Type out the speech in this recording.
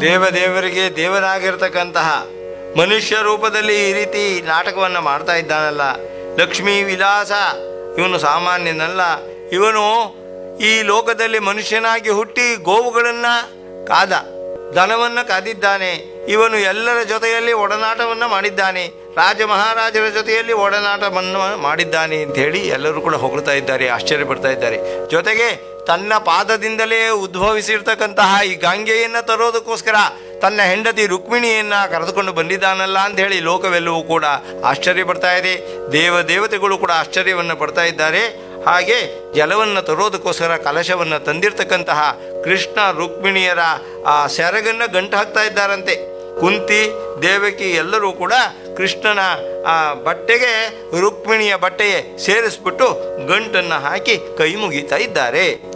ದೇವದೇವರಿಗೆ ದೇವನಾಗಿರ್ತಕ್ಕಂತಹ ಮನುಷ್ಯ ರೂಪದಲ್ಲಿ ಈ ರೀತಿ ನಾಟಕವನ್ನು ಮಾಡ್ತಾ ಇದ್ದಾನಲ್ಲ ಲಕ್ಷ್ಮೀ ವಿಲಾಸ ಇವನು ಸಾಮಾನ್ಯನಲ್ಲ ಇವನು ಈ ಲೋಕದಲ್ಲಿ ಮನುಷ್ಯನಾಗಿ ಹುಟ್ಟಿ ಗೋವುಗಳನ್ನು ಕಾದ ದನವನ್ನು ಕಾದಿದ್ದಾನೆ ಇವನು ಎಲ್ಲರ ಜೊತೆಯಲ್ಲಿ ಒಡನಾಟವನ್ನು ಮಾಡಿದ್ದಾನೆ ರಾಜ ಮಹಾರಾಜರ ಜೊತೆಯಲ್ಲಿ ಒಡನಾಟವನ್ನು ಮಾಡಿದ್ದಾನೆ ಅಂತ ಹೇಳಿ ಎಲ್ಲರೂ ಕೂಡ ಹೊಗಳ್ತಾ ಇದ್ದಾರೆ ಆಶ್ಚರ್ಯ ಪಡ್ತಾ ಇದ್ದಾರೆ ಜೊತೆಗೆ ತನ್ನ ಪಾದದಿಂದಲೇ ಉದ್ಭವಿಸಿರ್ತಕ್ಕಂತಹ ಈ ಗಂಗೆಯನ್ನು ತರೋದಕ್ಕೋಸ್ಕರ ತನ್ನ ಹೆಂಡತಿ ರುಕ್ಮಿಣಿಯನ್ನು ಕರೆದುಕೊಂಡು ಬಂದಿದ್ದಾನಲ್ಲ ಅಂತ ಹೇಳಿ ಲೋಕವೆಲ್ಲವೂ ಕೂಡ ಆಶ್ಚರ್ಯ ಪಡ್ತಾ ಇದೆ ದೇವ ದೇವತೆಗಳು ಕೂಡ ಆಶ್ಚರ್ಯವನ್ನು ಪಡ್ತಾ ಇದ್ದಾರೆ ಹಾಗೆ ಜಲವನ್ನು ತರೋದಕ್ಕೋಸ್ಕರ ಕಲಶವನ್ನು ತಂದಿರತಕ್ಕಂತಹ ಕೃಷ್ಣ ರುಕ್ಮಿಣಿಯರ ಆ ಸೆರಗನ್ನು ಗಂಟು ಹಾಕ್ತಾ ಇದ್ದಾರಂತೆ ಕುಂತಿ ದೇವಕಿ ಎಲ್ಲರೂ ಕೂಡ ಕೃಷ್ಣನ ಆ ಬಟ್ಟೆಗೆ ರುಕ್ಮಿಣಿಯ ಬಟ್ಟೆಗೆ ಸೇರಿಸ್ಬಿಟ್ಟು ಗಂಟನ್ನು ಹಾಕಿ ಕೈ ಮುಗಿತಾ ಇದ್ದಾರೆ